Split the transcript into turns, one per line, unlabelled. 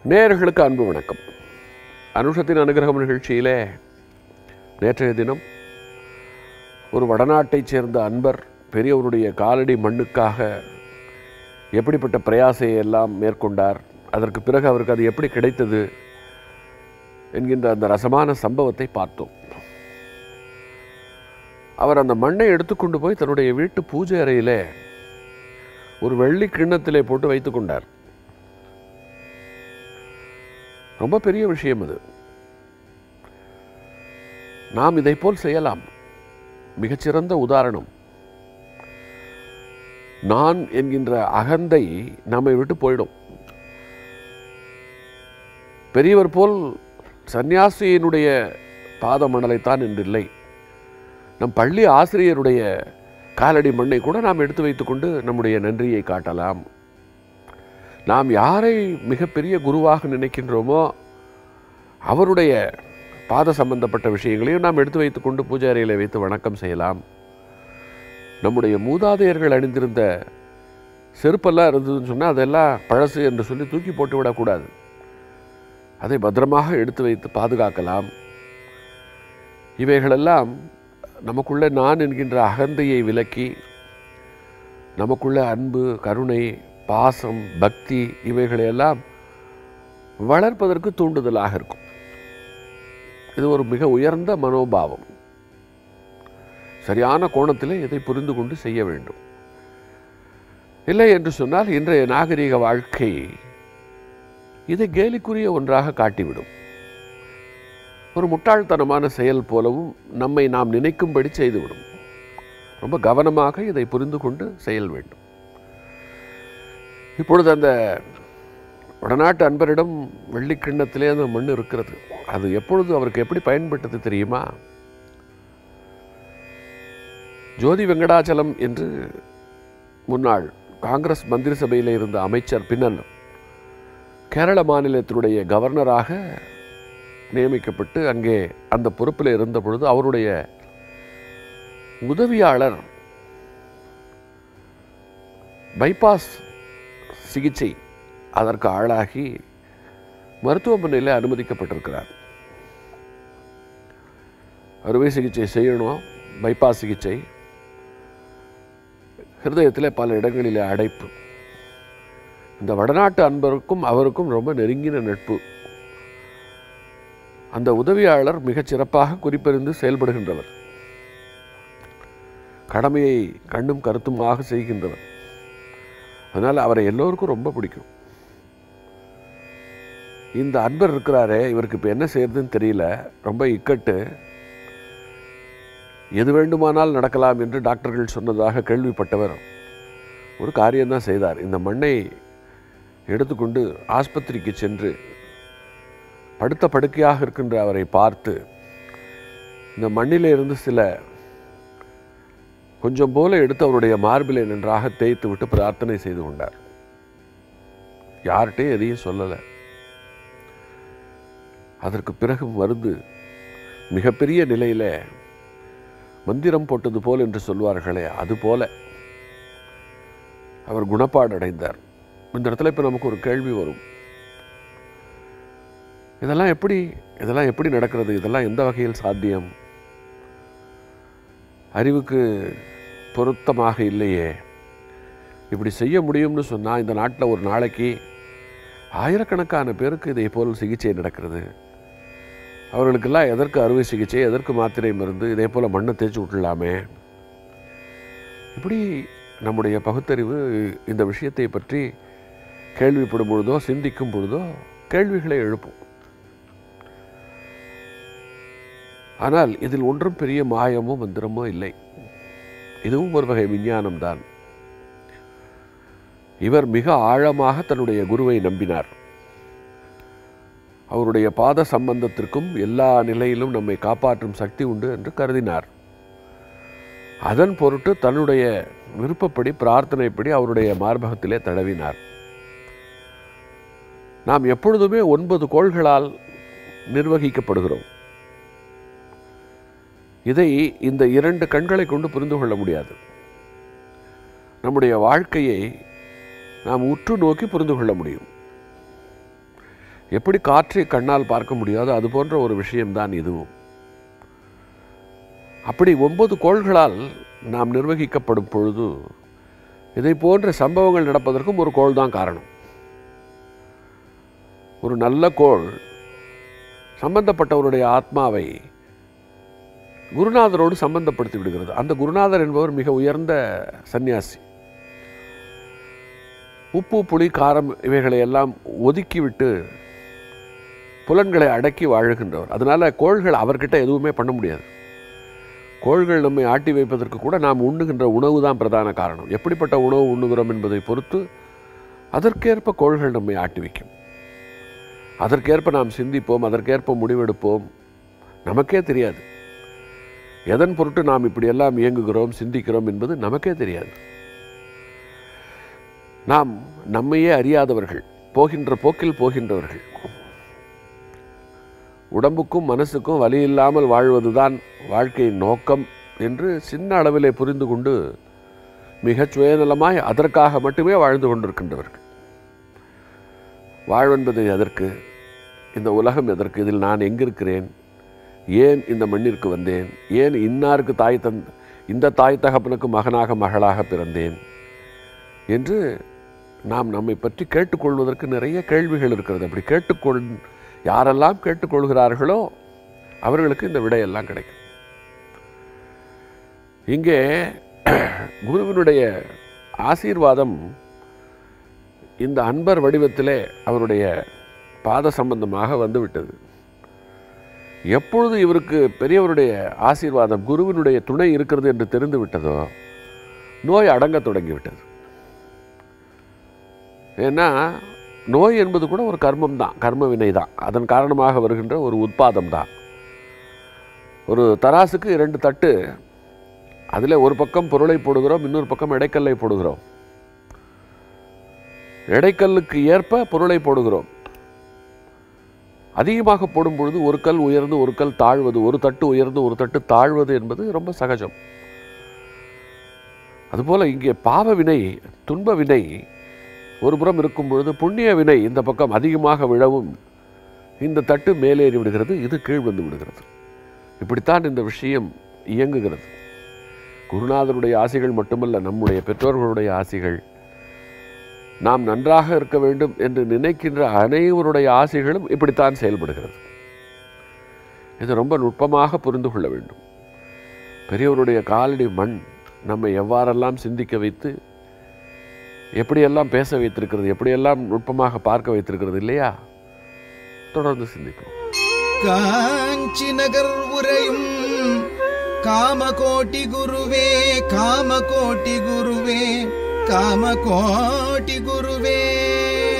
நேயர்களுக்கு அன்பு வணக்கம் அனுஷத்தின் அனுகிரகம் நிகழ்ச்சியிலே நேற்றைய தினம் ஒரு வடநாட்டைச் சேர்ந்த அன்பர் பெரியவருடைய காலடி மண்ணுக்காக எப்படிப்பட்ட பிரயாசையை எல்லாம் மேற்கொண்டார் அதற்கு பிறகு அவருக்கு அது எப்படி கிடைத்தது என்கின்ற அந்த ரசமான சம்பவத்தை பார்த்தோம் அவர் அந்த மண்ணை எடுத்துக்கொண்டு போய் தன்னுடைய வீட்டு பூஜை அறையிலே ஒரு வெள்ளி கிண்ணத்திலே போட்டு வைத்துக் கொண்டார் ரொம்ப பெரிய விஷயம் அது நாம் இதை போல் செய்யலாம் மிகச்சிறந்த உதாரணம் நான் என்கின்ற அகந்தை நம்மை விட்டு போயிடும் பெரியவர் போல் சந்நியாசியினுடைய பாத மணலைத்தான் என்றில்லை நம் பள்ளி ஆசிரியருடைய காலடி மண்ணை கூட நாம் எடுத்து வைத்துக்கொண்டு நம்முடைய நன்றியை காட்டலாம் நாம் யாரை மிகப்பெரிய குருவாக நினைக்கின்றோமோ அவருடைய பாத சம்பந்தப்பட்ட விஷயங்களையும் நாம் எடுத்து வைத்துக்கொண்டு பூஜை அறையில் வைத்து வணக்கம் செய்யலாம் நம்முடைய மூதாதையர்கள் அணிந்திருந்த செருப்பெல்லாம் இருந்ததுன்னு சொன்னால் அதெல்லாம் பழசு என்று சொல்லி தூக்கி போட்டு விடக்கூடாது அதை பத்திரமாக எடுத்து வைத்து பாதுகாக்கலாம் இவைகளெல்லாம் நமக்குள்ள நான் என்கின்ற அகந்தையை விலக்கி நமக்குள்ள அன்பு கருணை பாசம் பக்தி இவைகளையெல்லாம் வளர்ப்பதற்கு தூண்டுதலாக இருக்கும் இது ஒரு மிக உயர்ந்த மனோபாவம் சரியான கோணத்திலே இதை புரிந்து கொண்டு செய்ய வேண்டும் இல்லை என்று சொன்னால் இன்றைய நாகரிக வாழ்க்கை இதை கேலிக்குரிய ஒன்றாக காட்டிவிடும் ஒரு முட்டாள்தனமான செயல் போலவும் நம்மை நாம் நினைக்கும்படி செய்துவிடும் ரொம்ப கவனமாக இதை புரிந்து கொண்டு செயல் வேண்டும் இப்பொழுது அந்த வடநாட்டு அன்பரிடம் வெள்ளி கிண்ணத்திலே அந்த மண் இருக்கிறது அது எப்பொழுது அவருக்கு எப்படி பயன்பட்டது தெரியுமா ஜோதி வெங்கடாச்சலம் என்று முன்னாள் காங்கிரஸ் மந்திரி சபையில் இருந்த அமைச்சர் பின்னல் கேரள மாநிலத்தினுடைய கவர்னராக நியமிக்கப்பட்டு அங்கே அந்த பொறுப்பில் இருந்த பொழுது அவருடைய உதவியாளர் பைபாஸ் சிகிச்சை அதற்கு ஆளாகி மருத்துவமனையில் அனுமதிக்கப்பட்டிருக்கிறார் அறுவை சிகிச்சை செய்யணும் பைபாஸ் சிகிச்சை ஹிருதயத்தில் பல இடங்களிலே அடைப்பு இந்த வடநாட்டு அன்பருக்கும் அவருக்கும் ரொம்ப நெருங்கின நட்பு அந்த உதவியாளர் மிகச் சிறப்பாக குறிப்பறிந்து செயல்படுகின்றவர் கடமையை கண்ணும் கருத்துமாக செய்கின்றவர் அதனால் அவரை எல்லோருக்கும் ரொம்ப பிடிக்கும் இந்த அன்பர் இருக்கிறாரே இவருக்கு இப்போ என்ன செய்யறதுன்னு தெரியல ரொம்ப இக்கட்டு எது வேண்டுமானால் நடக்கலாம் என்று டாக்டர்கள் சொன்னதாக கேள்விப்பட்டவர் ஒரு காரியம்தான் செய்தார் இந்த மண்ணை எடுத்துக்கொண்டு ஆஸ்பத்திரிக்கு சென்று படுத்த படுக்கையாக இருக்கின்ற அவரை பார்த்து இந்த மண்ணிலே இருந்து சில கொஞ்சம் போல எடுத்து அவருடைய மார்பிலை நன்றாக தேய்த்து விட்டு பிரார்த்தனை செய்து கொண்டார் யார்கிட்டையும் எதையும் சொல்லலை அதற்கு பிறகு மருந்து மிகப்பெரிய நிலையில் மந்திரம் போட்டது போல் என்று சொல்வார்களே அது போல அவர் குணப்பாடு அடைந்தார் இந்த இடத்துல இப்போ நமக்கு ஒரு கேள்வி வரும் இதெல்லாம் எப்படி இதெல்லாம் எப்படி நடக்கிறது இதெல்லாம் எந்த வகையில் சாத்தியம் அறிவுக்கு பொருத்தமாக இல்லையே இப்படி செய்ய முடியும்னு சொன்னால் இந்த நாட்டில் ஒரு நாளைக்கு ஆயிரக்கணக்கான பேருக்கு இதே போல் சிகிச்சை நடக்கிறது அவர்களுக்கெல்லாம் எதற்கு அறுவை சிகிச்சை எதற்கு மாத்திரை மருந்து இதே போல் மண்ணை தேய்ச்சி விட்டுலாமே இப்படி நம்முடைய பகுத்தறிவு இந்த விஷயத்தை பற்றி கேள்விப்படும் பொழுதோ சிந்திக்கும் பொழுதோ கேள்விகளை எழுப்பும் ஆனால் இதில் ஒன்றும் பெரிய மாயமோ மந்திரமோ இல்லை இதுவும் ஒரு வகை விஞ்ஞானம்தான் இவர் மிக ஆழமாக தன்னுடைய குருவை நம்பினார் அவருடைய பாத சம்பந்தத்திற்கும் எல்லா நிலையிலும் நம்மை காப்பாற்றும் சக்தி உண்டு என்று கருதினார் அதன் பொருட்டு தன்னுடைய விருப்பப்படி பிரார்த்தனைப்படி அவருடைய மார்பகத்திலே தடவினார் நாம் எப்பொழுதுமே ஒன்பது கோள்களால் நிர்வகிக்கப்படுகிறோம் இதை இந்த இரண்டு கண்களை கொண்டு புரிந்து கொள்ள முடியாது நம்முடைய வாழ்க்கையை நாம் உற்று நோக்கி புரிந்து கொள்ள முடியும் எப்படி காற்றை கண்ணால் பார்க்க முடியாதோ அது போன்ற ஒரு விஷயம்தான் இதுவும் அப்படி ஒன்பது கோள்களால் நாம் நிர்வகிக்கப்படும் பொழுது இதை போன்ற சம்பவங்கள் நடப்பதற்கும் ஒரு கோள் தான் காரணம் ஒரு நல்ல கோள் சம்பந்தப்பட்டவருடைய ஆத்மாவை குருநாதரோடு சம்பந்தப்படுத்தி விடுகிறது அந்த குருநாதர் என்பவர் மிக உயர்ந்த சந்நியாசி உப்பு புளி காரம் இவைகளை எல்லாம் ஒதுக்கிவிட்டு புலன்களை அடக்கி வாழுகின்றவர் அதனால கோள்கள் அவர்கிட்ட எதுவுமே பண்ண முடியாது கோள்கள் நம்மை ஆட்டி வைப்பதற்கு கூட நாம் உண்ணுகின்ற உணவு தான் பிரதான காரணம் எப்படிப்பட்ட உணவு உண்ணுகிறோம் என்பதை பொறுத்து அதற்கேற்ப கோள்கள் நம்மை ஆட்டி வைக்கும் அதற்கேற்ப நாம் சிந்திப்போம் அதற்கேற்ப முடிவெடுப்போம் நமக்கே தெரியாது எதன் பொருட்டு நாம் இப்படியெல்லாம் இயங்குகிறோம் சிந்திக்கிறோம் என்பது நமக்கே தெரியாது நாம் நம்மையே அறியாதவர்கள் போகின்ற போக்கில் போகின்றவர்கள் உடம்புக்கும் மனசுக்கும் வலி இல்லாமல் வாழ்வதுதான் வாழ்க்கையின் நோக்கம் என்று சின்ன அளவிலே புரிந்து கொண்டு மிகச் சுயநலமாய் அதற்காக மட்டுமே வாழ்ந்து கொண்டிருக்கின்றவர்கள் வாழ்வென்பது எதற்கு இந்த உலகம் எதற்கு இதில் நான் எங்கிருக்கிறேன் ஏன் இந்த மண்ணிற்கு வந்தேன் ஏன் இன்னாருக்கு தாய் தந் இந்த தாய் தகப்பனுக்கு மகனாக மகளாக பிறந்தேன் என்று நாம் நம்மை பற்றி கேட்டுக்கொள்வதற்கு நிறைய கேள்விகள் இருக்கிறது அப்படி கேட்டுக்கொள் யாரெல்லாம் கேட்டுக்கொள்கிறார்களோ அவர்களுக்கு இந்த விடையெல்லாம் கிடைக்கும் இங்கே குருவினுடைய ஆசீர்வாதம் இந்த அன்பர் வடிவத்திலே அவருடைய பாத சம்பந்தமாக வந்துவிட்டது எப்பொழுது இவருக்கு பெரியவருடைய ஆசீர்வாதம் குருவினுடைய துணை இருக்கிறது என்று தெரிந்து விட்டதோ நோய் அடங்க தொடங்கிவிட்டது ஏன்னா நோய் என்பது கூட ஒரு கர்மம் தான் கர்ம வினை தான் அதன் காரணமாக வருகின்ற ஒரு உட்பாதம் தான் ஒரு தராசுக்கு இரண்டு தட்டு அதில் ஒரு பக்கம் பொருளை போடுகிறோம் இன்னொரு பக்கம் இடைக்கல்லை போடுகிறோம் இடைக்கல்லுக்கு ஏற்ப பொருளை போடுகிறோம் அதிகமாக போடும் பொழுது ஒரு கல் உயர்ந்து ஒரு கல் தாழ்வது ஒரு தட்டு உயர்ந்து ஒரு தட்டு தாழ்வது என்பது ரொம்ப சகஜம் அதுபோல இங்கே பாவ வினை துன்ப வினை ஒரு புறம் இருக்கும் பொழுது புண்ணிய வினை இந்த பக்கம் அதிகமாக விழவும் இந்த தட்டு மேலேறி விடுகிறது இது கீழ் வந்து விடுகிறது இப்படித்தான் இந்த விஷயம் இயங்குகிறது குருநாதருடைய ஆசைகள் மட்டுமல்ல நம்முடைய பெற்றோர்களுடைய ஆசைகள் நாம் நன்றாக இருக்க வேண்டும் என்று நினைக்கின்ற அனைவருடைய ஆசைகளும் இப்படித்தான் செயல்படுகிறது இது ரொம்ப நுட்பமாக புரிந்து கொள்ள வேண்டும் பெரியவருடைய காலடி மண் நம்மை எவ்வாறெல்லாம் சிந்திக்க வைத்து எப்படியெல்லாம் பேச வைத்திருக்கிறது எப்படியெல்லாம் நுட்பமாக பார்க்க வைத்திருக்கிறது இல்லையா தொடர்ந்து சிந்திப்போம்
காஞ்சி நகர் உரையும் காமகோட்டி குருவே காமகோட்டி குருவே காமகோட்டி குருவே